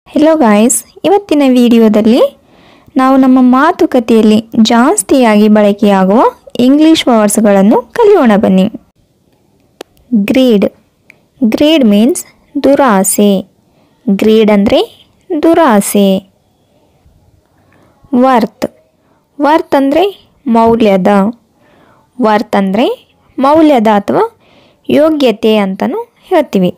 hello guys ಇವತ್ತಿನ ವಿಡಿಯೋದಲ್ಲಿ ನಾವು ನಮ್ಮ ಮಾತುಕತೆಯಲ್ಲಿ ಜಾಸ್ತಿಯಾಗಿ ಬಳಕೆಯಾಗುವ ಇಂಗ್ಲಿಷ್ ವರ್ಡ್ಸ್ಗಳನ್ನು ಕಲಿಯೋಣ ಬನ್ನಿ ಗ್ರೀಡ್ ಗ್ರೀಡ್ ಮೀನ್ಸ್ ದುರಾಸೆ ಗ್ರೀಡ್ ಅಂದರೆ ದುರಾಸೆ ವರ್ತ್ ವರ್ತ್ ಅಂದರೆ ಮೌಲ್ಯದ ವರ್ತ್ ಅಂದರೆ ಮೌಲ್ಯದ ಅಥವಾ ಯೋಗ್ಯತೆ ಅಂತಲೂ ಹೇಳ್ತೀವಿ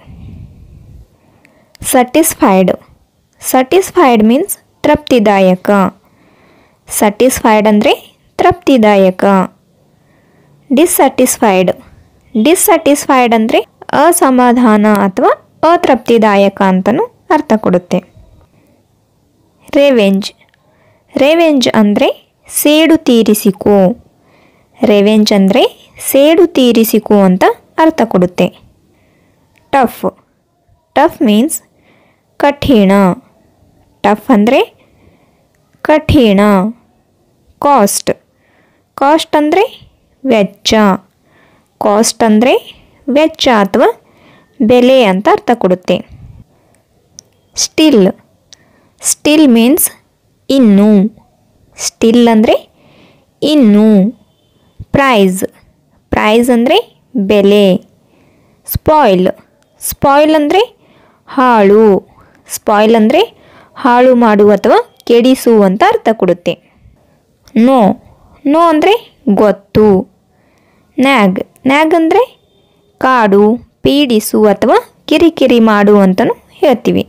ಸಟಿಸ್ಫೈಡ್ ಸಟಿಸ್ಫೈಡ್ ಮೀನ್ಸ್ ತೃಪ್ತಿದಾಯಕ ಸಟಿಸ್ಫೈಡ್ ಅಂದರೆ ತೃಪ್ತಿದಾಯಕ ಡಿಸ್ಸ್ಯಾಟಿಸ್ಫೈಡ್ ಡಿಸ್ಸ್ಯಾಟಿಸ್ಫೈಡ್ ಅಂದರೆ ಅಸಮಾಧಾನ ಅಥವಾ ಅತೃಪ್ತಿದಾಯಕ ಅಂತಲೂ ಅರ್ಥ ಕೊಡುತ್ತೆ ರೆವೆಂಜ್ ರೆವೆಂಜ್ ಅಂದರೆ ಸೇಡು ತೀರಿಸಿಕೋ ರೆವೆಂಜ್ ಅಂದರೆ ಸೇಡು ತೀರಿಸಿಕೋ ಅಂತ ಅರ್ಥ ಕೊಡುತ್ತೆ ಟಫ್ ಟಫ್ ಮೀನ್ಸ್ ಕಠಿಣ ಟಫ್ ಅಂದರೆ ಕಠಿಣ ಕಾಸ್ಟ್ ಕಾಸ್ಟ್ ಅಂದರೆ ವೆಚ್ಚ ಕಾಸ್ಟ್ ಅಂದರೆ ವೆಚ್ಚ ಅಥವಾ ಬೆಲೆ ಅಂತ ಅರ್ಥ ಕೊಡುತ್ತೆ ಸ್ಟಿಲ್ ಸ್ಟಿಲ್ ಮೀನ್ಸ್ ಇನ್ನು ಸ್ಟಿಲ್ ಅಂದರೆ ಇನ್ನು ಪ್ರೈಸ್ ಪ್ರೈಸ್ ಅಂದರೆ ಬೆಲೆ ಸ್ಪಾಯ್ಲ್ ಸ್ಪಾಯ್ಲ್ ಅಂದರೆ ಹಾಳು ಸ್ಪಾಯ್ಲ್ ಅಂದರೆ ಹಾಳು ಮಾಡು ಅಥವಾ ಕೆಡಿಸು ಅಂತ ಅರ್ಥ ಕೊಡುತ್ತೆ ನೋ ನೋ ಅಂದರೆ ಗೊತ್ತು ನ್ಯಾಗ್ ನ್ಯಾಗ್ ಅಂದರೆ ಕಾಡು ಪೀಡಿಸು ಅಥವಾ ಕಿರಿಕಿರಿ ಮಾಡು ಅಂತಲೂ ಹೇಳ್ತೀವಿ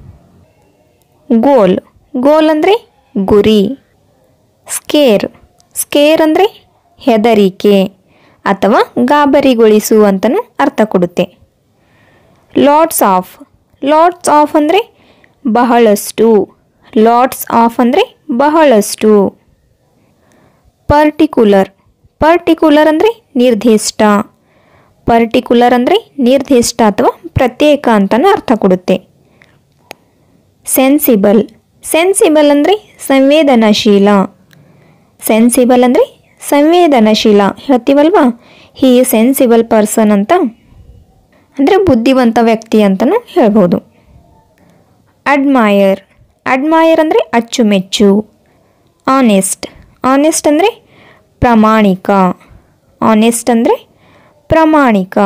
ಗೋಲ್ ಗೋಲ್ ಅಂದರೆ ಗುರಿ ಸ್ಕೇರ್ ಸ್ಕೇರ್ ಅಂದರೆ ಹೆದರಿಕೆ ಅಥವಾ ಗಾಬರಿಗೊಳಿಸು ಅಂತಲೂ ಅರ್ಥ ಕೊಡುತ್ತೆ ಲಾಟ್ಸ್ ಆಫ್ ಲಾಟ್ಸ್ ಆಫ್ ಅಂದರೆ ಬಹಳಷ್ಟು ಲಾಟ್ಸ್ ಆಫ್ ಅಂದರೆ ಬಹಳಷ್ಟು ಪರ್ಟಿಕ್ಯುಲರ್ ಪರ್ಟಿಕ್ಯುಲರ್ ಅಂದರೆ ನಿರ್ದಿಷ್ಟ ಪರ್ಟಿಕ್ಯುಲರ್ ಅಂದರೆ ನಿರ್ದಿಷ್ಟ ಅಥವಾ ಪ್ರತ್ಯೇಕ ಅಂತಲೂ ಅರ್ಥ ಕೊಡುತ್ತೆ ಸೆನ್ಸಿಬಲ್ ಸೆನ್ಸಿಬಲ್ ಅಂದರೆ ಸಂವೇದನಾಶೀಲ ಸೆನ್ಸಿಬಲ್ ಅಂದರೆ ಸಂವೇದನಾಶೀಲ ಹೇಳ್ತೀವಲ್ವಾ ಹೀ ಸೆನ್ಸಿಬಲ್ ಪರ್ಸನ್ ಅಂತ ಅಂದರೆ ಬುದ್ಧಿವಂತ ವ್ಯಕ್ತಿ ಅಂತಲೂ ಹೇಳ್ಬೋದು ಅಡ್ಮೈಯರ್ ಅಡ್ಮೈಯರ್ ಅಂದರೆ ಅಚ್ಚುಮೆಚ್ಚು ಆನೆಸ್ಟ್ ಆನೆಸ್ಟ್ ಅಂದರೆ ಪ್ರಾಮಾಣಿಕ ಆನೆಸ್ಟ್ ಅಂದರೆ ಪ್ರಾಮಾಣಿಕ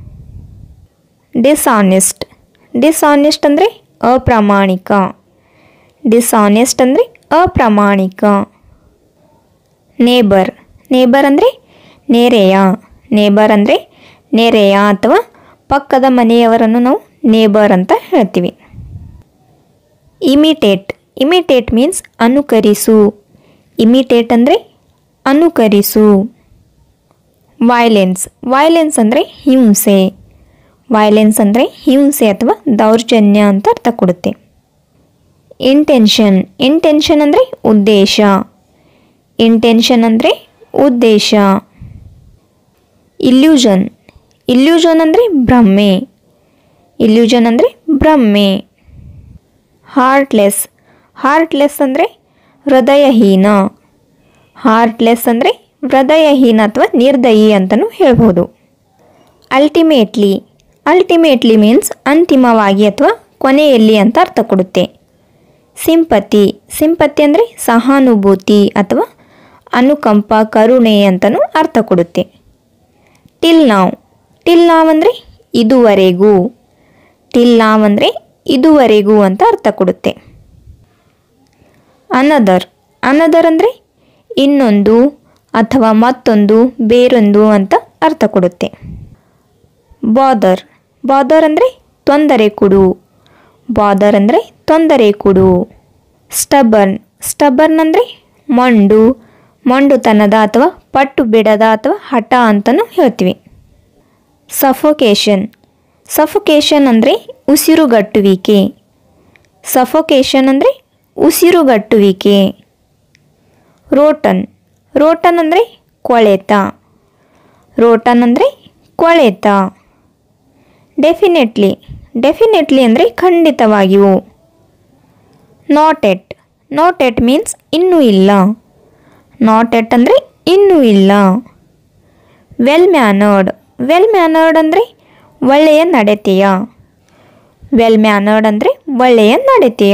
ಡಿಸಾನೆಸ್ಟ್ ಡಿಸಾನೆಸ್ಟ್ ಅಂದರೆ ಅಪ್ರಾಮಾಣಿಕ ಡಿಸಾನೆಸ್ಟ್ ಅಂದರೆ ಅಪ್ರಾಮಾಣಿಕ ನೇಬರ್ ನೇಬರ್ ಅಂದರೆ ನೆರೆಯ ನೇಬರ್ ಅಂದರೆ ನೆರೆಯ ಅಥವಾ ಪಕ್ಕದ ಮನೆಯವರನ್ನು ನಾವು ನೇಬರ್ ಅಂತ ಹೇಳ್ತೀವಿ ಇಮಿಟೇಟ್ ಇಮಿಟೇಟ್ ಮೀನ್ಸ್ ಅನುಕರಿಸು ಇಮಿಟೇಟ್ ಅಂದರೆ ಅನುಕರಿಸು ವೈಲೆನ್ಸ್ ವೈಲೆನ್ಸ್ ಅಂದರೆ ಹಿಂಸೆ ವೈಲೆನ್ಸ್ ಅಂದರೆ ಹಿಂಸೆ ಅಥವಾ ದೌರ್ಜನ್ಯ ಅಂತ ಅರ್ಥ ಕೊಡುತ್ತೆ ಇಂಟೆನ್ಷನ್ ಇಂಟೆನ್ಷನ್ ಅಂದರೆ ಉದ್ದೇಶ ಇಂಟೆನ್ಷನ್ ಅಂದರೆ ಉದ್ದೇಶ ಇಲ್ಯೂಷನ್ ಇಲ್ಯೂಷನ್ ಅಂದರೆ ಭ್ರಮೆ ಇಲ್ಯೂಷನ್ ಅಂದರೆ ಭ್ರಮೆ ಹಾರ್ಟ್ಲೆಸ್ ಹಾರ್ಟ್ಲೆಸ್ ಅಂದರೆ ಹೃದಯಹೀನ ಹಾರ್ಟ್ಲೆಸ್ ಅಂದರೆ ಹೃದಯಹೀನ ಅಥವಾ ನಿರ್ದಯಿ ಅಂತಲೂ ಹೇಳ್ಬೋದು ಅಲ್ಟಿಮೇಟ್ಲಿ ಅಲ್ಟಿಮೇಟ್ಲಿ ಮೀನ್ಸ್ ಅಂತಿಮವಾಗಿ ಅಥವಾ ಕೊನೆಯಲ್ಲಿ ಅಂತ ಅರ್ಥ ಕೊಡುತ್ತೆ ಸಿಂಪತಿ ಸಿಂಪತಿ ಅಂದರೆ ಸಹಾನುಭೂತಿ ಅಥವಾ ಅನುಕಂಪ ಕರುಣೆ ಅಂತಲೂ ಅರ್ಥ ಕೊಡುತ್ತೆ ಟಿಲ್ ನಾವ್ ಟಿಲ್ ನಾವ್ ಅಂದರೆ ಇದುವರೆಗೂ ಟಿಲ್ ನಾವ್ ಅಂದರೆ ಇದುವರೆಗೂ ಅಂತ ಅರ್ಥ ಕೊಡುತ್ತೆ ಅನದರ್ ಅನದರ್ ಅಂದರೆ ಇನ್ನೊಂದು ಅಥವಾ ಮತ್ತೊಂದು ಬೇರೊಂದು ಅಂತ ಅರ್ಥ ಕೊಡುತ್ತೆ ಬಾದರ್ ಬಾದರ್ ಅಂದರೆ ತೊಂದರೆ ಕೊಡು ಬಾದರ್ ಅಂದರೆ ತೊಂದರೆ ಕೊಡು ಸ್ಟಬರ್ನ್ ಸ್ಟಬರ್ನ್ ಅಂದರೆ ಮಂಡು ಮಂಡುತನದ ಅಥವಾ ಪಟ್ಟು ಬಿಡದ ಅಥವಾ ಹಠ ಅಂತಲೂ ಹೇಳ್ತೀವಿ ಸಫೋಕೇಶನ್ ಸಫೋಕೇಶನ್ ಅಂದರೆ ಉಸಿರುಗಟ್ಟುವಿಕೆ ಸಫೋಕೇಶನ್ ಅಂದರೆ ಉಸಿರುಗಟ್ಟುವಿಕೆ ರೋಟನ್ ರೋಟನ್ ಅಂದರೆ ಕೊಳೆತ ರೋಟನ್ ಅಂದರೆ ಕೊಳೆತ ಡೆಫಿನೆಟ್ಲಿ ಡೆಫಿನೆಟ್ಲಿ ಅಂದರೆ ಖಂಡಿತವಾಗಿಯೂ not yet not yet means ಇನ್ನೂ ಇಲ್ಲ ನಾಟ್ ಎಟ್ ಅಂದರೆ ಇನ್ನೂ ಇಲ್ಲ ವೆಲ್ ಮ್ಯಾನರ್ಡ್ ವೆಲ್ ಮ್ಯಾನರ್ಡ್ ಅಂದರೆ ಒಳ್ಳೆಯ ನಡತೆಯ ವೆಲ್ ಮ್ಯಾನರ್ಡ್ ಅಂದರೆ ಒಳ್ಳೆಯ ನಡತೆಯ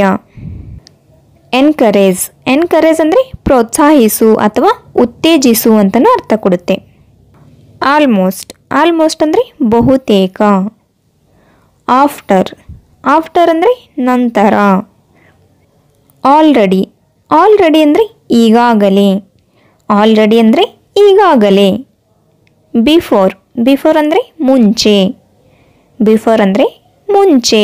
ಎನ್ಕರೇಜ್ ಎನ್ಕರೇಜ್ ಅಂದರೆ ಪ್ರೋತ್ಸಾಹಿಸು ಅಥವಾ ಉತ್ತೇಜಿಸು ಅಂತಲೂ ಅರ್ಥ ಕೊಡುತ್ತೆ ಆಲ್ಮೋಸ್ಟ್ ಆಲ್ಮೋಸ್ಟ್ ಅಂದರೆ ಬಹುತೇಕ ಆಫ್ಟರ್ ಆಫ್ಟರ್ ಅಂದರೆ ನಂತರ ಆಲ್ರೆಡಿ ಆಲ್ರೆಡಿ ಅಂದರೆ ಈಗಾಗಲೇ ಆಲ್ರೆಡಿ ಅಂದರೆ ಈಗಾಗಲೇ ಬಿಫೋರ್ ಬಿಫೋರ್ ಅಂದರೆ ಮುಂಚೆ ಬಿಫೋರ್ ಅಂದರೆ ಮುಂಚೆ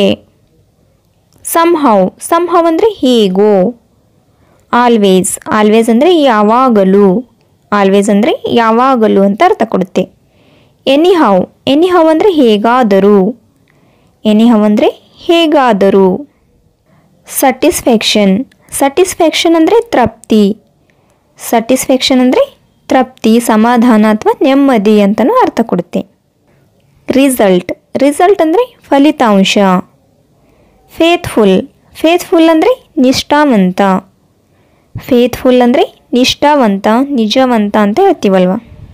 ಸಂಹವ್ ಸಂಹವ್ ಅಂದರೆ ಹೇಗೋ ಆಲ್ವೇಸ್ ಆಲ್ವೇಸ್ ಅಂದರೆ ಯಾವಾಗಲೂ ಆಲ್ವೇಸ್ ಅಂದರೆ ಯಾವಾಗಲೂ ಅಂತ ಅರ್ಥ ಕೊಡುತ್ತೆ ಎನಿ ಹೌ ಎನಿ ಹೌ ಅಂದರೆ ಹೇಗಾದರೂ ಎನಿ ಹೌ ಅಂದರೆ ಹೇಗಾದರೂ ಸಟಿಸ್ಫ್ಯಾಕ್ಷನ್ ಸಟಿಸ್ಫ್ಯಾಕ್ಷನ್ ಅಂದರೆ ತೃಪ್ತಿ ಸಟಿಸ್ಫ್ಯಾಕ್ಷನ್ ಅಂದರೆ ತೃಪ್ತಿ ಸಮಾಧಾನ ಅಥವಾ ನೆಮ್ಮದಿ ಅಂತಲೂ ಅರ್ಥ ಕೊಡುತ್ತೆ ರಿಸಲ್ಟ್ ರಿಸಲ್ಟ್ ಅಂದರೆ ಫಲಿತಾಂಶ ಫೇತ್ಫುಲ್ ಫೇತ್ಫುಲ್ ಅಂದರೆ ನಿಷ್ಠಾವಂತ ಫೇತ್ಫುಲ್ ಅಂದರೆ ನಿಷ್ಠಾವಂತ ನಿಜವಂತ ಅಂತ ಹೇಳ್ತೀವಲ್ವ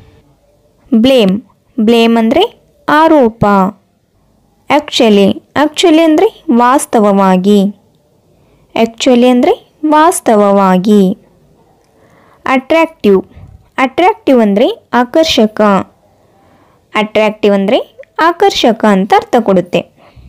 ಬ್ಲೇಮ್ ಬ್ಲೇಮ್ ಅಂದರೆ ಆರೋಪ ಆ್ಯಕ್ಚುಲಿ ಆ್ಯಕ್ಚುಲಿ ಅಂದರೆ ವಾಸ್ತವವಾಗಿ ಆ್ಯಕ್ಚುಲಿ ಅಂದರೆ ವಾಸ್ತವವಾಗಿ ಅಟ್ರ್ಯಾಕ್ಟಿವ್ ಅಟ್ರ್ಯಾಕ್ಟಿವ್ ಅಂದರೆ ಆಕರ್ಷಕ ಅಟ್ರ್ಯಾಕ್ಟಿವ್ ಅಂದರೆ ಆಕರ್ಷಕ ಅಂತ ಅರ್ಥ ಕೊಡುತ್ತೆ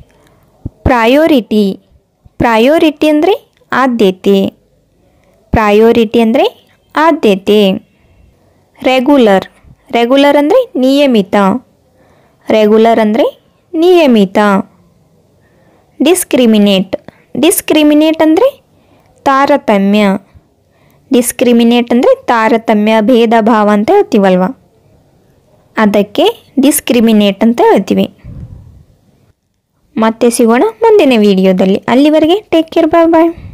ಪ್ರಯೋರಿಟಿ ಪ್ರಯೋರಿಟಿ ಅಂದರೆ ಆದ್ಯತೆ ಪ್ರಯೋರಿಟಿ ಅಂದರೆ ಆದ್ಯತೆ ರೆಗ್ಯುಲರ್ ರೆಗ್ಯುಲರ್ ಅಂದರೆ ನಿಯಮಿತ ರೆಗ್ಯುಲರ್ ಅಂದರೆ ನಿಯಮಿತ ಡಿಸ್ಕ್ರಿಮಿನೇಟ್ ಡಿಸ್ಕ್ರಿಮಿನೇಟ್ ಅಂದರೆ ತಾರತಮ್ಯ ಡಿಸ್ಕ್ರಿಮಿನೇಟ್ ಅಂದರೆ ತಾರತಮ್ಯ ಭೇದ ಭಾವ ಅಂತ ಹೇಳ್ತೀವಲ್ವ ಅದಕ್ಕೆ ಡಿಸ್ಕ್ರಿಮಿನೇಟ್ ಅಂತ ಹೇಳ್ತೀವಿ ಮತ್ತೆ ಸಿಗೋಣ ಮುಂದಿನ ವಿಡಿಯೋದಲ್ಲಿ ಅಲ್ಲಿವರೆಗೆ ಟೇಕ್ ಕೇರ್ ಬಾಯ್ ಬಾಯ್